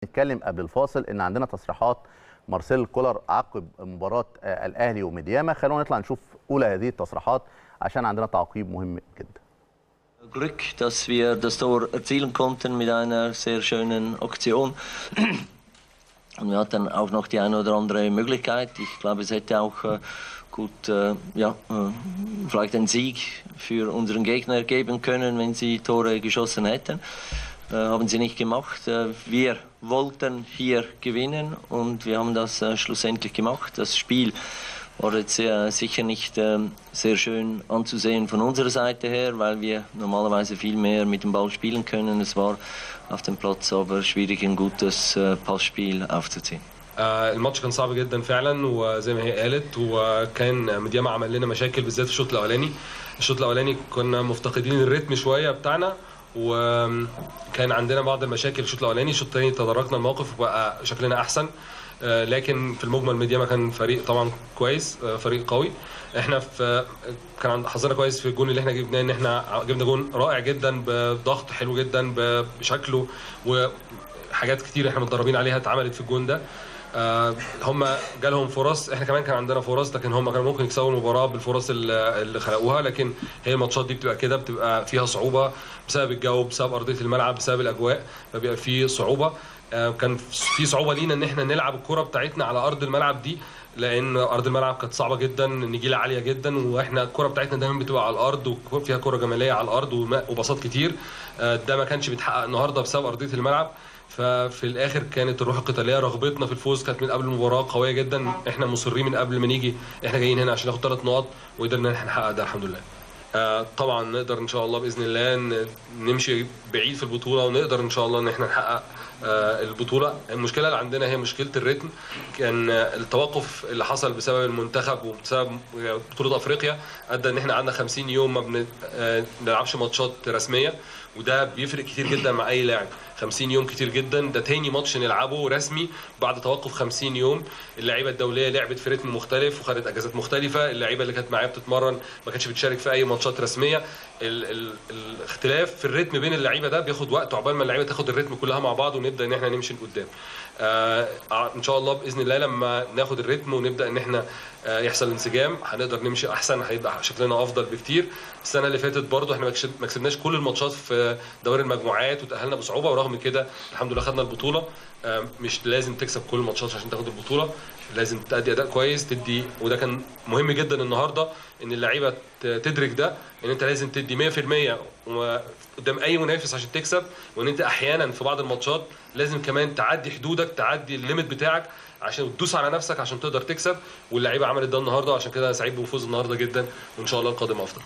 نتكلم قبل الفاصل ان عندنا تصريحات مارسيل كولر عقب مباراه آه، الاهلي وميدياما خلونا نطلع نشوف اولى هذه التصريحات عشان عندنا تعقيب مهم جدا Glück, dass wir das Tor erzielen konnten mit einer sehr schönen Aktion. Und wir hatten auch noch die eine oder andere Möglichkeit. Ich glaube, es hätte auch äh, gut, äh, ja, äh, vielleicht einen Sieg für unseren Gegner geben können, wenn sie Tore geschossen hätten. Äh, haben sie nicht gemacht. Äh, wir wollten hier gewinnen und wir haben das äh, schlussendlich gemacht. Das Spiel war jetzt äh, sicher nicht äh, sehr schön anzusehen von unserer Seite her, weil wir normalerweise viel mehr mit dem Ball spielen können. Es war auf dem Platz aber schwierig, ein gutes äh, Passspiel aufzuziehen. آه، الماتش كان صعب جدا فعلا وزي ما هي قالت وكان مدياما عمل لنا مشاكل بالذات في الشوط الاولاني الشوط الاولاني كنا مفتقدين الريتم شويه بتاعنا وكان عندنا بعض المشاكل في الشوط الاولاني الشوط الثاني تداركنا الموقف وبقى شكلنا احسن آه، لكن في المجمل ميدياما كان فريق طبعا كويس آه، فريق قوي احنا في كان عند- حظنا كويس في الجون اللي احنا جبناه ان احنا جبنا جون رائع جدا بضغط حلو جدا ب- بشكله وحاجات كتير احنا متدربين عليها اتعملت في الجون ده آه، هم جالهم فرص احنا كمان كان عندنا فرص لكن هم كانوا ممكن يكسبوا المباراه بالفرص اللي اللي خلقوها لكن هي الماتشات دي بتبقى كده بتبقى فيها صعوبه بسبب الجو بسبب ارضيه الملعب بسبب الاجواء فبيبقى في صعوبه آه، كان في صعوبه لينا ان احنا نلعب الكره بتاعتنا على ارض الملعب دي لان ارض الملعب كانت صعبه جدا نجيله عاليه جدا واحنا الكره بتاعتنا دايما بتبقى على الارض وفيها كره جماليه على الارض وما- وباصات كتير آه، ده ما كانش بيتحقق النهارده بسبب ارضيه الملعب ففي الاخر كانت الروح القتاليه رغبتنا في الفوز كانت من قبل المباراه قويه جدا احنا مصرين من قبل ما نيجي احنا جايين هنا عشان ناخد ثلاث نقط وقدرنا ان احنا نحقق ده الحمد لله آه، طبعا نقدر ان شاء الله باذن الله ن- نمشي بعيد في البطوله ونقدر ان شاء الله ان احنا نحقق آه، البطوله المشكله اللي عندنا هي مشكله الريتم كان آه، التوقف اللي حصل بسبب المنتخب وبسبب بطوله افريقيا ادى ان احنا قعدنا 50 يوم ما بن- آه، بنلعبش ماتشات رسميه وده بيفرق كتير جدا مع اي لاعب 50 يوم كتير جدا ده تاني ماتش نلعبه رسمي بعد توقف 50 يوم اللعيبه الدوليه لعبت في رتم مختلف وخدت اجازات مختلفه اللعيبه اللي كانت معايا بتتمرن ما كانتش بتشارك في اي ماتشات رسميه ال ال الاختلاف في الريتم بين اللعيبه ده بياخد وقت عقبال ما اللعيبه تاخد الريتم كلها مع بعض ونبدا ان احنا نمشي لقدام آه ان شاء الله باذن الله لما ناخد الريتم ونبدا ان احنا آه يحصل انسجام هنقدر نمشي احسن هيبقى شكلنا افضل بكتير السنه اللي فاتت برضو احنا ما كسب- ما كسبناش كل الماتشات في دوري المجموعات وتاهلنا بصعوبه ورغم كده الحمد لله خدنا البطوله آه، مش لازم تكسب كل الماتشات عشان تاخد البطوله لازم تأدي اداء كويس تدي وده كان مهم جدا النهارده ان اللعيبه ت- تدرك ده ان انت لازم تدي 100% و- قدام اي منافس عشان تكسب وان انت احيانا في بعض الماتشات لازم كمان تعدي حدودك تعدي الليميت بتاعك عشان تدوس على نفسك عشان تقدر تكسب واللعيبه عملت ده النهارده عشان كده انا سعيد بفوز النهارده جدا وان شاء الله القادم افضل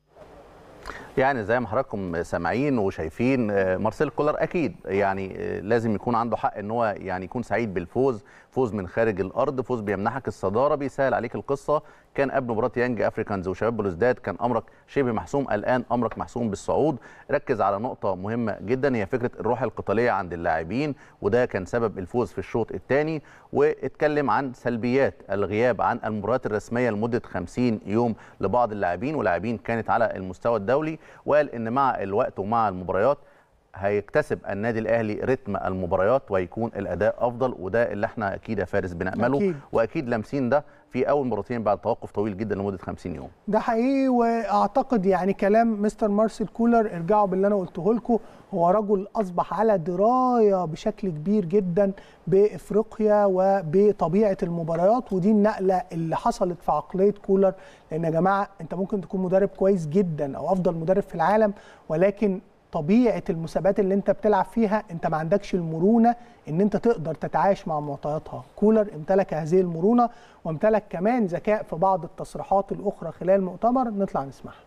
يعني زي ما حضراتكم سامعين وشايفين آه، مارسيل كولر اكيد يعني آه، لازم يكون عنده حق ان هو يعني يكون سعيد بالفوز فوز من خارج الارض فوز بيمنحك الصداره بيسهل عليك القصه كان قبل مباراه يانج افريكانز وشباب بلوزداد كان امرك شبه محسوم الان امرك محسوم بالصعود ركز على نقطه مهمه جدا هي فكره الروح القتاليه عند اللاعبين وده كان سبب الفوز في الشوط الثاني واتكلم عن سلبيات الغياب عن المباريات الرسميه لمده 50 يوم لبعض اللاعبين ولاعبين كانت على المستوى الدولي وقال ان مع الوقت ومع المباريات هيكتسب النادي الاهلي رتم المباريات ويكون الاداء افضل وده اللي احنا اكيد يا فارس بنامله أكيد. واكيد لامسين ده في اول مرتين بعد توقف طويل جدا لمده 50 يوم ده حقيقي واعتقد يعني كلام مستر مارسيل كولر ارجعوا باللي انا قلته لكم هو رجل اصبح على درايه بشكل كبير جدا بافريقيا وبطبيعه المباريات ودي النقله اللي حصلت في عقليه كولر لان يا جماعه انت ممكن تكون مدرب كويس جدا او افضل مدرب في العالم ولكن طبيعه المسابقات اللي انت بتلعب فيها انت ما عندكش المرونه ان انت تقدر تتعايش مع معطياتها كولر امتلك هذه المرونه وامتلك كمان ذكاء في بعض التصريحات الاخرى خلال المؤتمر نطلع نسمعها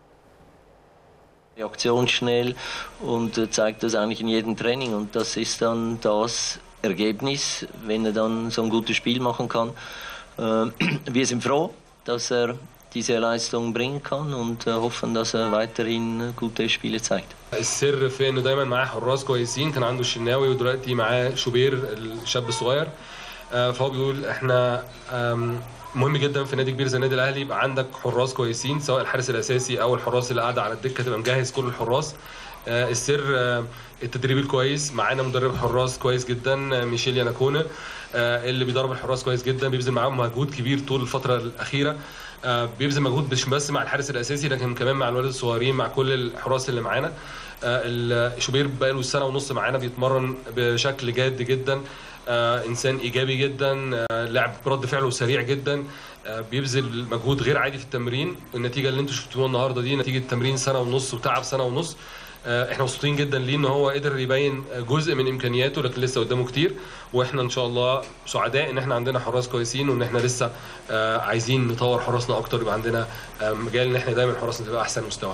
reaktionsschnell und äh, zeigt das eigentlich in jedem Training. Und das ist dann das Ergebnis, wenn er dann so ein gutes Spiel machen kann. Äh, Wir sind froh, dass er diese Leistung bringen kann und äh, hoffen, dass er weiterhin äh, gute Spiele zeigt. السر في انه دايما معاه حراس كويسين كان عنده الشناوي ودلوقتي معاه شوبير الشاب الصغير آه، فهو بيقول احنا آم، مهم جدا في نادي كبير زي النادي الاهلي يبقى عندك حراس كويسين سواء الحارس الاساسي او الحراس اللي قاعده على الدكه تبقى مجهز كل الحراس آه، السر آه، التدريب الكويس معانا مدرب حراس كويس جدا آه، ميشيل ياناكونا آه، اللي بيدرب الحراس كويس جدا بيبذل معاهم مجهود كبير طول الفتره الاخيره آه، بيبذل مجهود مش بس مع الحارس الاساسي لكن كمان مع الولاد الصغيرين مع كل الحراس اللي معانا آه، ال- شوبير بقاله سنه ونص معانا بيتمرن بشكل جاد جدا آه، انسان ايجابي جدا آه، لاعب رد فعله سريع جدا آه، بيبذل مجهود غير عادي في التمرين النتيجه اللي انتم شفتوها النهارده دي نتيجه تمرين سنه ونص وتعب سنه ونص آه، احنا مبسوطين جدا ليه ان هو قدر يبين جزء من امكانياته لكن لسه قدامه كتير واحنا ان شاء الله سعداء ان احنا عندنا حراس كويسين وان احنا لسه آه، عايزين نطور حراسنا اكتر يبقى عندنا آه، مجال ان احنا دايما حراسنا تبقى احسن مستوى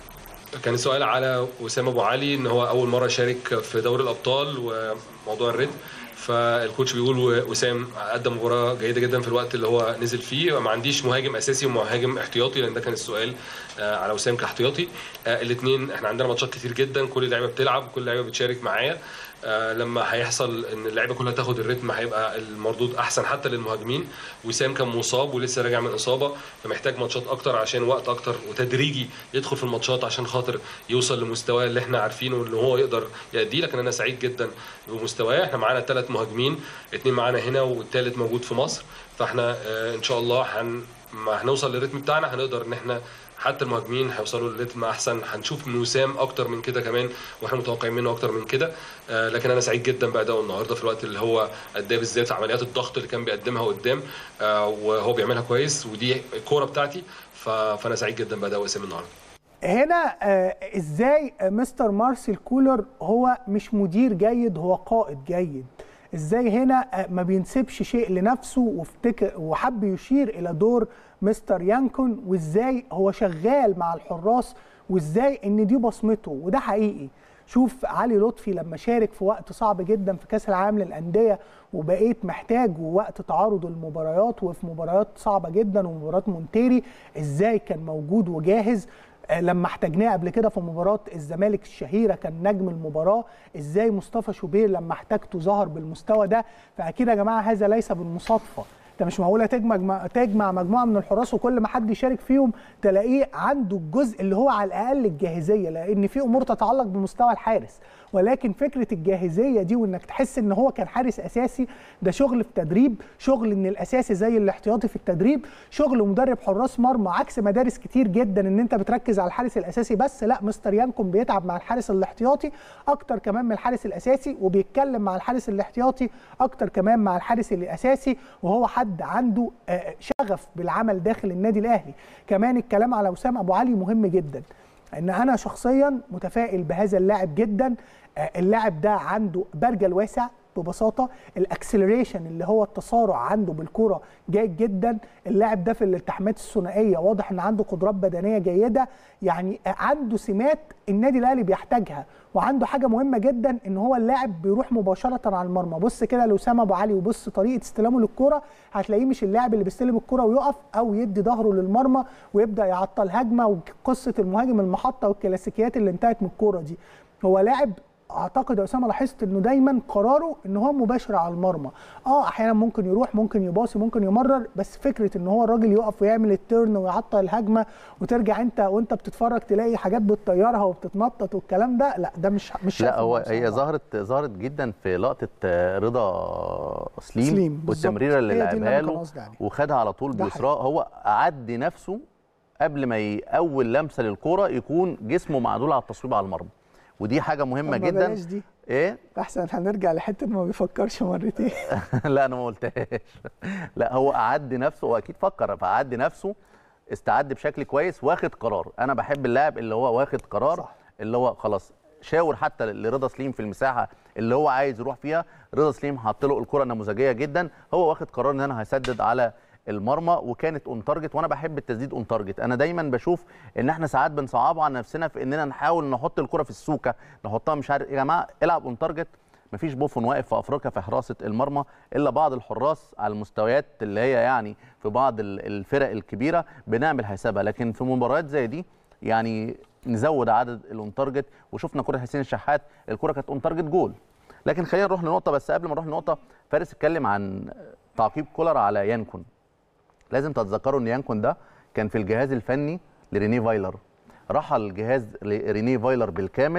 كان السؤال على وسام ابو علي ان هو اول مره يشارك في دوري الابطال وموضوع الريتم فالكوتش بيقول وسام قدم مباراه جيده جدا في الوقت اللي هو نزل فيه ما عنديش مهاجم اساسي ومهاجم احتياطي لان ده كان السؤال آه، على وسام كاحتياطي الاثنين احنا عندنا ماتشات كتير جدا كل اللعيبه بتلعب كل اللعيبه بتشارك معايا آه، لما هيحصل ان اللعيبه كلها تاخد الريتم هيبقى المردود احسن حتى للمهاجمين وسام كان مصاب ولسه راجع من اصابه فمحتاج ماتشات اكتر عشان وقت اكتر وتدريجي يدخل في الماتشات عشان خاطر يوصل لمستواه اللي احنا عارفينه اللي هو يقدر يأديه لكن انا سعيد جدا بمستواه احنا معانا ثلاث مهاجمين اثنين معانا هنا والثالث موجود في مصر فاحنا آه، ان شاء الله هن ما هنوصل للريتم بتاعنا هنقدر ان احنا حتى المهاجمين هيوصلوا للريتم احسن هنشوف من وسام اكتر من كده كمان واحنا متوقعين منه اكتر من كده آه، لكن انا سعيد جدا بادائه النهارده في الوقت اللي هو اداه بالذات عمليات الضغط اللي كان بيقدمها قدام آه، وهو بيعملها كويس ودي الكوره بتاعتي ف- فانا سعيد جدا باداء وسام النهارده هنا آه، ازاي آه، مستر مارسيل كولر هو مش مدير جيد هو قائد جيد ازاي هنا آه، ما بينسبش شيء لنفسه وافتكر وحب يشير الى دور مستر يانكون وازاي هو شغال مع الحراس وازاي ان دي بصمته وده حقيقي شوف علي لطفي لما شارك في وقت صعب جدا في كاس العالم للانديه وبقيت محتاج وقت تعارض المباريات وفي مباريات صعبه جدا ومباراه مونتيري ازاي كان موجود وجاهز آه، لما احتاجناه قبل كده في مباراه الزمالك الشهيره كان نجم المباراه ازاي مصطفى شوبير لما احتاجته ظهر بالمستوى ده فاكيد يا جماعه هذا ليس بالمصادفه انت مش معقوله تجمع تجمع مجموعه من الحراس وكل ما حد يشارك فيهم تلاقيه عنده الجزء اللي هو على الاقل الجاهزيه لان في امور تتعلق بمستوى الحارس ولكن فكره الجاهزيه دي وانك تحس ان هو كان حارس اساسي ده شغل في تدريب شغل ان الاساسي زي الاحتياطي في التدريب شغل مدرب حراس مرمى عكس مدارس كتير جدا ان انت بتركز على الحارس الاساسي بس لا مستر يانكم بيتعب مع الحارس الاحتياطي اكتر كمان من الحارس الاساسي وبيتكلم مع الحارس الاحتياطي اكتر كمان مع الحارس الاساسي وهو حد عنده آه، شغف بالعمل داخل النادي الاهلي كمان الكلام على وسام ابو علي مهم جدا ان انا شخصيا متفائل بهذا اللاعب جدا آه، اللاعب ده عنده برجل واسع ببساطه الاكسلريشن اللي هو التسارع عنده بالكره جيد جدا اللاعب ده في الالتحامات الثنائيه واضح ان عنده قدرات بدنيه جيده يعني آه، عنده سمات النادي الاهلي بيحتاجها وعنده حاجه مهمه جدا ان هو اللاعب بيروح مباشره على المرمى بص كده لاسامه ابو علي وبص طريقه استلامه للكره هتلاقيه مش اللاعب اللي بيستلم الكره ويقف او يدي ظهره للمرمى ويبدا يعطل هجمه وقصه المهاجم المحطه والكلاسيكيات اللي انتهت من الكوره دي هو لاعب اعتقد يا اسامه لاحظت انه دايما قراره ان هو مباشر على المرمى اه احيانا ممكن يروح ممكن يباصي ممكن يمرر بس فكره ان هو الراجل يقف ويعمل التيرن ويعطل الهجمه وترجع انت وانت بتتفرج تلاقي حاجات بتطيرها وبتتنطط والكلام ده لا ده مش مش لا شايفه هو بصراحة. هي ظهرت ظهرت جدا في لقطه آه، رضا سليم, سليم، بالظبط. والتمريره اللي هي دي اللي لعبها أنا كان له قصدي عليها. وخدها على طول ده بيسراه هو عدي نفسه قبل ما ي... اول لمسه للكوره يكون جسمه معدول على التصويب على المرمى ودي حاجه مهمه طب ما جدا بلاش دي ايه احسن هنرجع لحته ما بيفكرش مرتين لا انا ما قلتهاش لا هو اعدي نفسه هو اكيد فكر فاعدي نفسه استعد بشكل كويس واخد قرار انا بحب اللاعب اللي هو واخد قرار صح. اللي هو خلاص شاور حتى لرضا سليم في المساحه اللي هو عايز يروح فيها رضا سليم حط له الكره نموذجيه جدا هو واخد قرار ان انا هسدد على المرمى وكانت اون تارجت وانا بحب التسديد اون تارجت انا دايما بشوف ان احنا ساعات بنصعبها على نفسنا في اننا نحاول نحط الكره في السوكه نحطها مش عارف يا جماعه العب اون تارجت مفيش بوفون واقف في افريقيا في حراسه المرمى الا بعض الحراس على المستويات اللي هي يعني في بعض ال- الفرق الكبيره بنعمل حسابها لكن في مباريات زي دي يعني نزود عدد الاون تارجت وشفنا كره حسين الشحات الكره كانت اون تارجت جول لكن خلينا نروح لنقطه بس قبل ما نروح لنقطه فارس اتكلم عن تعقيب كولر على يانكون لازم تتذكروا ان يانكون ده كان في الجهاز الفني لريني فايلر رحل الجهاز لريني فايلر بالكامل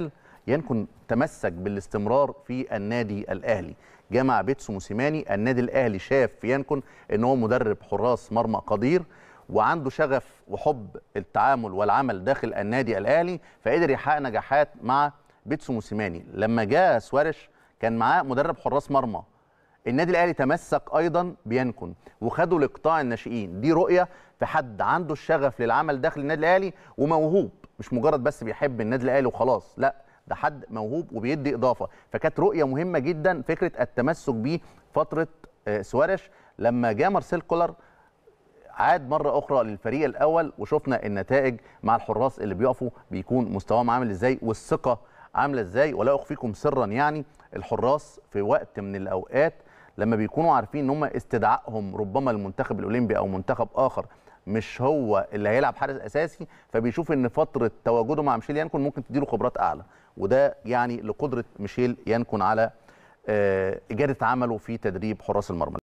ينكن تمسك بالاستمرار في النادي الاهلي جمع بيتسو موسيماني النادي الاهلي شاف في ينكن ان هو مدرب حراس مرمى قدير وعنده شغف وحب التعامل والعمل داخل النادي الاهلي فقدر يحقق نجاحات مع بيتسو موسيماني لما جاء سوارش كان معاه مدرب حراس مرمى النادي الاهلي تمسك ايضا بينكن وخدوا لقطاع الناشئين دي رؤيه في حد عنده الشغف للعمل داخل النادي الاهلي وموهوب مش مجرد بس بيحب النادي الاهلي وخلاص لا ده حد موهوب وبيدي اضافه فكانت رؤيه مهمه جدا فكره التمسك بيه فتره آه، سوارش لما جاء مارسيل كولر عاد مره اخرى للفريق الاول وشفنا النتائج مع الحراس اللي بيقفوا بيكون مستواهم عامل ازاي والثقه عامله ازاي ولا اخفيكم سرا يعني الحراس في وقت من الاوقات لما بيكونوا عارفين ان هم استدعائهم ربما المنتخب الاولمبي او منتخب اخر مش هو اللي هيلعب حارس اساسي فبيشوف ان فتره تواجده مع ميشيل يانكون ممكن تديله خبرات اعلى وده يعني لقدره ميشيل يانكون على آه، اجاده عمله في تدريب حراس المرمى